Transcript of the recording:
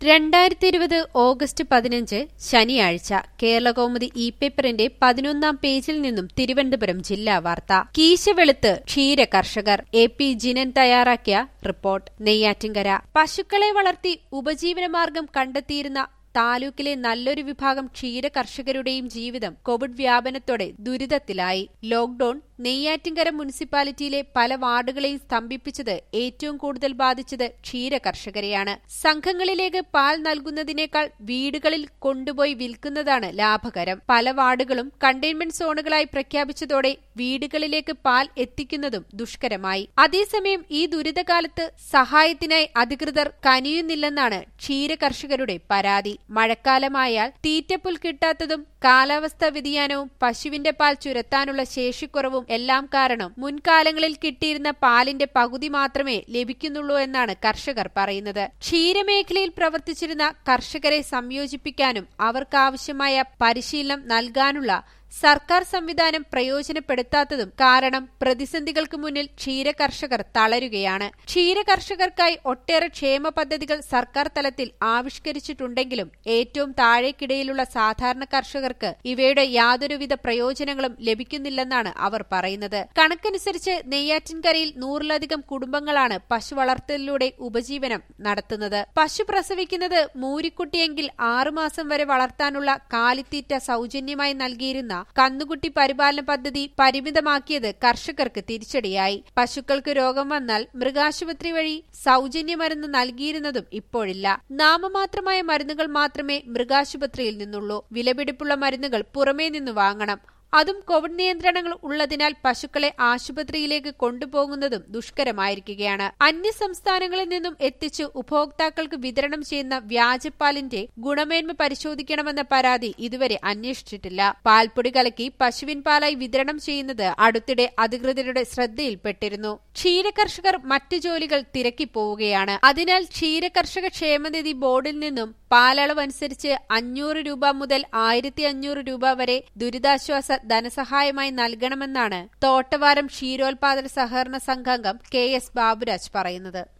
രണ്ടായിരത്തി ഇരുപത് ഓഗസ്റ്റ് പതിനഞ്ച് ശനിയാഴ്ച കേരളകൗമുദി ഇ പേപ്പറിന്റെ പതിനൊന്നാം പേജിൽ നിന്നും തിരുവനന്തപുരം ജില്ലാ വാർത്ത കീശ വെളുത്ത് ക്ഷീര കർഷകർ എ പി ജിനൻ തയ്യാറാക്കിയ റിപ്പോർട്ട് നെയ്യാറ്റിൻകര പശുക്കളെ വളർത്തി ഉപജീവനമാർഗം കണ്ടെത്തിയിരുന്ന താലൂക്കിലെ നല്ലൊരു വിഭാഗം ക്ഷീര കർഷകരുടെയും ജീവിതം കോവിഡ് വ്യാപനത്തോടെ ദുരിതത്തിലായി ലോക്ഡൌൺ നെയ്യാറ്റിൻകര മുനിസിപ്പാലിറ്റിയിലെ പല വാർഡുകളെയും സ്തംഭിപ്പിച്ചത് ഏറ്റവും കൂടുതൽ ബാധിച്ചത് ക്ഷീര കർഷകരെയാണ് സംഘങ്ങളിലേക്ക് പാൽ നൽകുന്നതിനേക്കാൾ വീടുകളിൽ കൊണ്ടുപോയി വിൽക്കുന്നതാണ് ലാഭകരം പല വാർഡുകളും കണ്ടെയ്ൻമെന്റ് സോണുകളായി പ്രഖ്യാപിച്ചതോടെ വീടുകളിലേക്ക് പാൽ എത്തിക്കുന്നതും ദുഷ്കരമായി അതേസമയം ഈ ദുരിതകാലത്ത് സഹായത്തിനായി അധികൃതർ കനിയുന്നില്ലെന്നാണ് ക്ഷീര കർഷകരുടെ പരാതി മഴക്കാലമായാൽ തീറ്റപ്പുൽ കിട്ടാത്തതും കാലാവസ്ഥാ വ്യതിയാനവും പശുവിന്റെ പാൽ ചുരത്താനുള്ള ശേഷിക്കുറവും എല്ലാം കാരണം മുൻകാലങ്ങളിൽ കിട്ടിയിരുന്ന പാലിന്റെ പകുതി മാത്രമേ ലഭിക്കുന്നുള്ളൂ എന്നാണ് കർഷകർ പറയുന്നത് ക്ഷീരമേഖലയിൽ പ്രവർത്തിച്ചിരുന്ന കർഷകരെ സംയോജിപ്പിക്കാനും അവർക്കാവശ്യമായ പരിശീലനം നൽകാനുള്ള സർക്കാർ സംവിധാനം പ്രയോജനപ്പെടുത്താത്തതും കാരണം പ്രതിസന്ധികൾക്ക് മുന്നിൽ ക്ഷീര കർഷകർ തളരുകയാണ് ക്ഷീര കർഷകർക്കായി ഒട്ടേറെ ക്ഷേമ പദ്ധതികൾ സർക്കാർ തലത്തിൽ ആവിഷ്കരിച്ചിട്ടുണ്ടെങ്കിലും ഏറ്റവും താഴേക്കിടയിലുള്ള സാധാരണ കർഷകർക്ക് ഇവയുടെ യാതൊരുവിധ പ്രയോജനങ്ങളും ലഭിക്കുന്നില്ലെന്നാണ് അവർ പറയുന്നത് കണക്കനുസരിച്ച് നെയ്യാറ്റിൻകരയിൽ നൂറിലധികം കുടുംബങ്ങളാണ് പശു വളർത്തലിലൂടെ ഉപജീവനം നടത്തുന്നത് പശു പ്രസവിക്കുന്നത് മൂരിക്കുട്ടിയെങ്കിൽ ആറുമാസം വരെ വളർത്താനുള്ള കാലിത്തീറ്റ സൗജന്യമായി നൽകിയിരുന്ന കന്നുകുട്ടി പരിപാലന പദ്ധതി പരിമിതമാക്കിയത് കർഷകർക്ക് തിരിച്ചടിയായി പശുക്കൾക്ക് രോഗം വന്നാൽ മൃഗാശുപത്രി വഴി സൗജന്യ മരുന്ന് നൽകിയിരുന്നതും ഇപ്പോഴില്ല നാമമാത്രമായ മരുന്നുകൾ മാത്രമേ മൃഗാശുപത്രിയിൽ നിന്നുള്ളൂ വിലപിടിപ്പുള്ള മരുന്നുകൾ പുറമേ നിന്ന് വാങ്ങണം അതും കോവിഡ് നിയന്ത്രണങ്ങൾ ഉള്ളതിനാൽ പശുക്കളെ ആശുപത്രിയിലേക്ക് കൊണ്ടുപോകുന്നതും ദുഷ്കരമായിരിക്കുകയാണ് അന്യ സംസ്ഥാനങ്ങളിൽ നിന്നും എത്തിച്ച് ഉപഭോക്താക്കൾക്ക് വിതരണം ചെയ്യുന്ന വ്യാജപ്പാലിന്റെ ഗുണമേന്മ പരിശോധിക്കണമെന്ന പരാതി ഇതുവരെ അന്വേഷിച്ചിട്ടില്ല പാൽപ്പൊടി കലക്കി പശുവിൻ പാലായി വിതരണം ചെയ്യുന്നത് അടുത്തിടെ അധികൃതരുടെ ശ്രദ്ധയിൽപ്പെട്ടിരുന്നു ക്ഷീരകർഷകർ മറ്റു ജോലികൾ തിരക്കിപ്പോവുകയാണ് അതിനാൽ ക്ഷീരകർഷക ക്ഷേമനിധി ബോർഡിൽ നിന്നും പാലളവനുസരിച്ച് അഞ്ഞൂറ് രൂപ മുതൽ ആയിരത്തി അഞ്ഞൂറ് രൂപ വരെ ദുരിതാശ്വാസ ധനസഹായമായി നൽകണമെന്നാണ് തോട്ടവാരം ക്ഷീരോത്പാദന സഹകരണ സംഘാംഗം കെ എസ് ബാബുരാജ് പറയുന്നത്